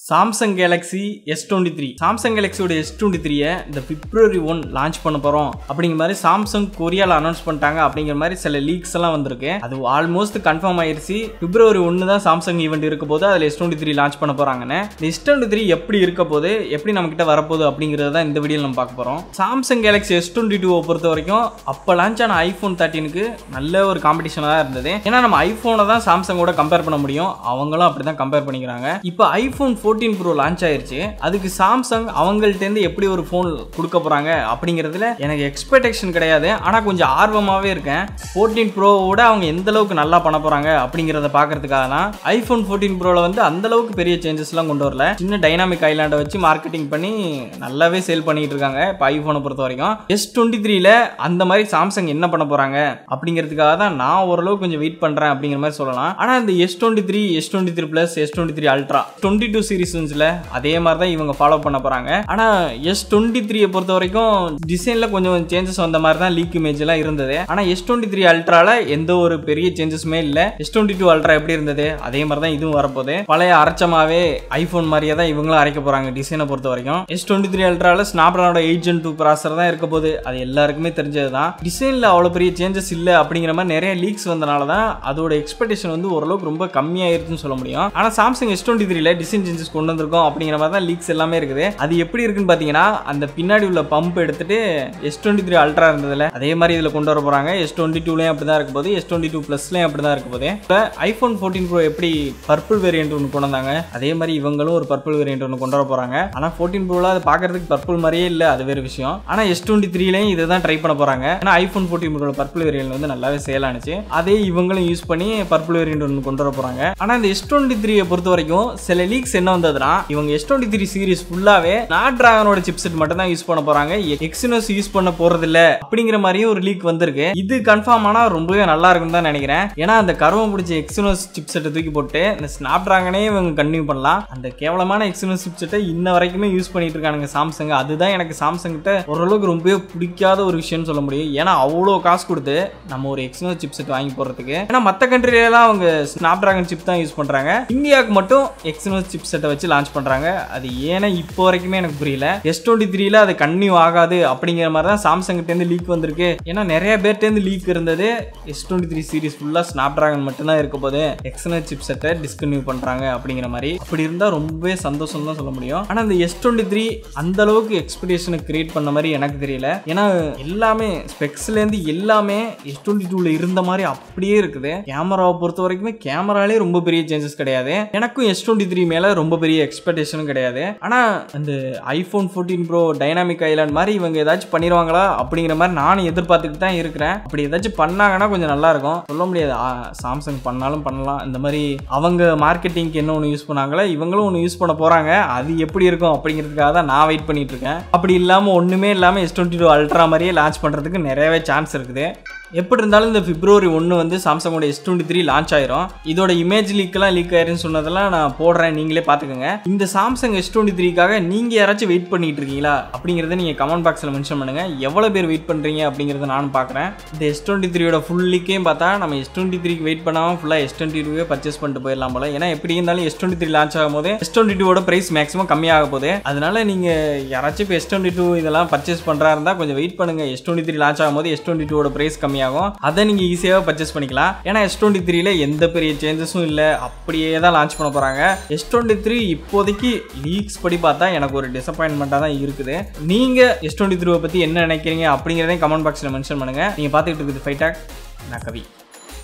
Samsung Galaxy S twenty three Samsung கேலக்ஸியோட S twenty த்ரீயை இந்த பிப்ரவரி ஒன் லான்ச் பண்ண போகிறோம் அப்படிங்கிற மாதிரி சாம்சங் கொரியாவில் அனௌன்ஸ் பண்ணிட்டாங்க அப்படிங்கிற மாதிரி சில லீக்ஸ் எல்லாம் வந்திருக்கு அது ஆல்மோஸ்ட் கன்ஃபார்ம் ஆயிருச்சு பிப்ரவரி ஒன்று தான் சாம்சங் ஈவெண்ட் இருக்க போது அதில் எஸ் டுவெண்ட்டி த்ரீ லான்ச் பண்ண போகிறாங்கன்னு இந்த எஸ் டுவெண்ட்டி த்ரீ எப்படி இருக்க போது எப்படி நம்ம கிட்ட வரப்போகுது அப்படிங்கிறத தான் இந்த வீடியோவில் நம்ம பார்க்க போகிறோம் சாம்சங் கேலக்ஸி எஸ் டுவெண்ட்டி டூவை பொறுத்த வரைக்கும் அப்போ லான்ச் ஆன ஐஃபோன் தேர்ட்டீனுக்கு நல்ல ஒரு காம்படிஷனாக தான் இருந்தது ஏன்னா நம்ம ஐஃபோனை தான் சாம்சங்கோட கம்பேர் பண்ண முடியும் அவங்களும் அப்படி தான் கம்பேர் பண்ணிக்கிறாங்க இப்போ ஐஃபோன் ஃபோர்டீன் ப்ரோ லான்ச் ஆயிருச்சு அதுக்கு சாம்சங் அவங்கள்ட்டேருந்து எப்படி ஒரு ஃபோன் கொடுக்க போகிறாங்க அப்படிங்கிறதுல எனக்கு எக்ஸ்பெக்டேஷன் கிடையாது ஆனால் கொஞ்சம் ஆர்வமாகவே இருக்கேன் ஃபோர்டீன் ப்ரோவோட அவங்க எந்த அளவுக்கு நல்லா பண்ண போகிறாங்க அப்படிங்கிறத பார்க்கறதுக்காக தான் ஐஃபோன் ஃபோர்டீன் ப்ரோவில் வந்து அந்த அளவுக்கு பெரிய சேஞ்சஸ்லாம் கொண்டு வரல சின்ன டைனாமிக் ஐலாண்டை வச்சு மார்க்கெட்டிங் பண்ணி நல்லாவே சேல் பண்ணிட்டு இருக்காங்க இப்போ ஐஃபோனை பொறுத்த வரைக்கும் எஸ் டுவெண்ட்டி த்ரீல அந்த மாதிரி சாம்சங் என்ன பண்ண போகிறாங்க அப்படிங்கிறதுக்காக தான் நான் ஓரளவு கொஞ்சம் வெயிட் பண்ணுறேன் அப்படிங்கிற மாதிரி சொல்லலாம் ஆனால் இந்த S twenty three S twenty three plus S twenty three ultra twenty two சீரீஸில் அதே மாதிரி தான் இவங்க ஃபாலோ பண்ண போகிறாங்க ஆனால் எஸ் டுவெண்ட்டி த்ரீயை பொறுத்த வரைக்கும் டிசைனில் கொஞ்சம் சேஞ்சஸ் வந்த மாதிரி தான் லீக் இமேஜ் எல்லாம் இருந்தது ஆனால் எஸ் டுவெண்ட்டி த்ரீ அல்ட்ரால எந்த ஒரு பெரிய சேஞ்சஸுமே இல்லை எஸ் டுவெண்ட்டி டூ அல்ட்ரா எப்படி இருந்தது அதே மாதிரி தான் இதுவும் வரப்போகுது பழைய அரைச்சமாவே ஐஃபோன் மாதிரியே தான் இவங்களும் அரைக்க போகிறாங்க டிசைனை பொறுத்த வரைக்கும் எஸ் டுவெண்ட்டி த்ரீ அல்ட்ரால ஸ்னாப்ட்ரானோட எயிட் ஜென் டூ ப்ராசர் தான் இருக்க போகுது அது எல்லாருக்குமே தெரிஞ்சது தான் டிசைனில் அவ்வளோ பெரிய சேஞ்சஸ் இல்லை அப்படிங்கிற மாதிரி நிறைய லீக்ஸ் வந்தனால தான் அதோட எக்ஸ்பெக்டேஷன் வந்து ஓரளவுக்கு ரொம்ப கம்மியாயிருச்சுன்னு சொல்ல முடியும் ஆனால் சாம்சங் எஸ் டுவெண்ட்டி த்ரீல டிசைன் சேஞ்சஸ் கொண்டு வந்திருக்கோம் அப்படிங்கிற மாதிரி தான் லீக்ஸ் எல்லாமே இருக்குது அது எப்படி இருக்குன்னு பார்த்தீங்கன்னா அந்த பின்னாடி உள்ள பம்ப் எடுத்துட்டு எஸ் டுவெண்ட்டி த்ரீ அல்ட்ரா இருந்ததுல அதே மாதிரி இதில் கொண்டு வர போகிறாங்க எஸ் டுவெண்ட்டி டூலையும் அப்படி தான் இருக்க போது எஸ் டுவெண்ட்டி டூ ப்ளஸ்லையும் அப்படி தான் இருக்க போது இப்போ ஐஃபோன் ஃபோர்டீன் ப்ரோ எப்படி பர்பிள் வேரியன்ட் ஒன்று கொண்டு வந்தாங்க அதே மாதிரி இவங்களும் ஒரு பர்பிள் வேரியன்ட் ஒன்று கொண்டு வர போகிறாங்க ஆனால் ஃபோர்டீன் ப்ரோவில் அது பார்க்கறதுக்கு பர்பிள் மாதிரியே இல்லை அது வேறு விஷயம் ஆனால் எஸ் டுவெண்ட்டி த்ரீலையும் இதை தான் ட்ரை பண்ண போகிறாங்க ஏன்னா ஐஃபோன் ஃபோர்டீன் ப்ரோட பர்பிள் வேரியன்ட் வந்து நல்லாவே சேல் ஆனிச்சு அதே இவங்களும் யூஸ் பண்ணி பர்பிள் வேரியன்ட் ஒன்று கொண்டு வர போகிறாங்க ஆனால் இந்த எஸ் டுவெண்ட்டி த்ரீயை பொறுத்த வரைக்கும் சில லீக்ஸ் என்ன வந்ததுன்னா இவங்க எஸ் டுவெண்ட்டி த்ரீ சீரிஸ் ஃபுல்லாகவே நாட் டிராகனோட சிப்செட் மட்டும் தான் யூஸ் பண்ண போகிறாங்க எக்ஸினோஸ் யூஸ் பண்ண போகிறதில்ல அப்படிங்கிற மாதிரியும் ஒரு லீக் வந்திருக்கு இது கன்ஃபார்ம் ஆனால் ரொம்பவே நல்லா இருக்கும்னு தான் நினைக்கிறேன் ஏன்னா அந்த கருவம் பிடிச்ச எக்ஸினோஸ் சிப்செட்டை தூக்கி போட்டு இந்த ஸ்னாப் டிராகனே இவங்க கன்டினியூ பண்ணலாம் அந்த கேவலமான எக்ஸினோஸ் சிப்செட்டை இன்ன வரைக்குமே யூஸ் பண்ணிட்டு இருக்கானுங்க சாம்சங் அதுதான் எனக்கு சாம்சங் கிட்ட ஓரளவுக்கு ரொம்பவே பிடிக்காத ஒரு விஷயம்னு சொல்ல முடியும் ஏன்னா அவ்வளோ காசு கொடுத்து நம்ம ஒரு எக்ஸினோஸ் சிப்செட் வாங்கி போகிறதுக்கு ஏன்னா மற்ற கண்ட்ரிலலாம் அவங்க ஸ்னாப் டிராகன் சிப் தான் யூஸ் பண்ணுறாங்க இந்தியாவுக்கு மட்டும் எக்ஸினோஸ் சிப் செட்டை வச்சு லான்ச் பண்ணுறாங்க அது ஏன்னா இப்போ வரைக்குமே எனக்கு புரியல எஸ் டுவெண்ட்டி த்ரீல அது கன்னியூ ஆகாது அப்படிங்கிற மாதிரி தான் சாம்சங் கிட்டேருந்து லீக் வந்திருக்கு ஏன்னா நிறைய பேர்ட்டேருந்து லீக் இருந்தது எஸ் டுவெண்ட்டி த்ரீ சீரிஸ் ஃபுல்லாக ஸ்னாப் டிராகன் மட்டும்தான் இருக்க போது எக்ஸனல் சிப் செட்டை டிஸ்கன்யூ பண்ணுறாங்க அப்படிங்கிற மாதிரி அப்படி இருந்தால் ரொம்பவே சந்தோஷம் தான் சொல்ல முடியும் ஆனால் இந்த எஸ் டுவெண்ட்டி த்ரீ அந்த அளவுக்கு எக்ஸ்பெக்டேஷனை கிரியேட் பண்ண மாதிரி எனக்கு தெரியல ஏன்னா எல்லாமே ஸ்பெக்ஸ்லேருந்து எல்லாமே எஸ் டுவெண்ட்டி டூவில் இருந்த மாதிரி அப்படியே இருக்குது கேமராவை பொறுத்த வரைக்குமே கேமராலே ரொம்ப பெரிய சேஞ்சஸ் கிடையாது எனக்கும் எஸ் டுவெண்ட்டி த்ரீ மேலே ரொம்ப பெரிய எக்ஸ்பெக்டேஷனும் கிடையாது ஆனால் அந்த iPhone fourteen pro dynamic island மாதிரி இவங்க ஏதாச்சும் பண்ணிடுவாங்களா அப்படிங்கிற மாதிரி நானும் எதிர்பார்த்துட்டு தான் இருக்கிறேன் அப்படி ஏதாச்சும் பண்ணாங்கன்னா கொஞ்சம் நல்லா இருக்கும் சொல்ல முடியாது சாம்சங் பண்ணாலும் பண்ணலாம் இந்த மாதிரி அவங்க மார்க்கெட்டிங்க்கு என்ன ஒன்று யூஸ் பண்ணாங்களோ இவங்களும் ஒன்று யூஸ் பண்ண போகிறாங்க அது எப்படி இருக்கும் அப்படிங்கிறதுக்காக தான் நான் வெயிட் பண்ணிட்டு இருக்கேன் அப்படி இல்லாமல் ஒன்றுமே இல்லாமல் எஸ் டுவெண்ட்டி டூ அல்ட்ரா மாதிரியே லான்ச் பண்ணுறதுக்கு நிறையவே சான்ஸ் இருக்குது எப்படி இருந்தாலும் இந்த பிப்ரவரி ஒன்று வந்து சாம்சங்கோட எஸ் டுவெண்ட்டி த்ரீ லான்ச் ஆயிரும் இதோட இமேஜ் லீக்லாம் லீக் ஆயிருன்னு சொன்னதெல்லாம் நான் போடுறேன் நீங்களே பார்த்துக்கோங்க இந்த சாம்சங் எஸ் டுவெண்ட்டி த்ரீக்காக நீங்கள் யாராச்சும் வெயிட் பண்ணிட்டு இருக்கீங்களா அப்படிங்கிறத நீங்கள் கமெண்ட் பாக்ஸில் மென்ஷன் பண்ணுங்க எவ்வளோ பேர் வெயிட் பண்ணுறீங்க அப்படிங்கிறத நானும் பார்க்குறேன் இந்த எஸ் டுவெண்ட்டி த்ரீயோட ஃபுல் லீக்கையும் பார்த்தா நம்ம எஸ் டுவெண்ட்டி த்ரீக்கு வெயிட் பண்ணாமல் ஃபுல்லாக எஸ் டுவெண்ட்டி டூவே பர்ச்சேஸ் பண்ணிட்டு போயிடலாம் போல ஏன்னா எப்படி இருந்தாலும் எஸ் டுவெண்ட்டி த்ரீ லான்ச் ஆகும் போது எஸ் டுவெண்ட்டி டூவோட ப்ரைஸ் மேக்ஸிமம் கம்மியாக போகுது அதனால நீங்கள் யாராச்சும் இப்போ எஸ் டுவெண்ட்டி டூ இதெல்லாம் பர்ச்சேஸ் பண்ணுறா இருந்தால் கொஞ்சம் வெயிட் பண்ணுங்க எஸ் டுவெண்ட்டி த்ரீ லான்ச் ஆகும்போது எஸ் டுவெண்ட்டி டூவோட ப்ரைஸ் கம்மியாகும் அதை நீங்கள் ஈஸியாக பர்ச்சேஸ் பண்ணிக்கலாம் ஏன்னா எஸ் டுவெண்ட்டி த்ரீல எந்த பெரிய சேஞ்சஸும் இல்லை அப்படியே தான் லான்ச் பண்ண போகிறாங்க எஸ் டுவெண்ட்டி த்ரீ இப்போதைக்கு லீக்ஸ் படி பார்த்தா எனக்கு ஒரு டிசப்பாயின்மெண்ட்டாக தான் இருக்குது நீங்கள் எஸ் டுவெண்ட்டி த்ரீவை பற்றி என்ன நினைக்கிறீங்க அப்படிங்கிறதையும் கமெண்ட் பாக்ஸில் மென்ஷன் பண்ணுங்கள் நீங்கள் பார்த்துக்கிட்டு இருக்குது ஃபைட்டாக் நான் கவி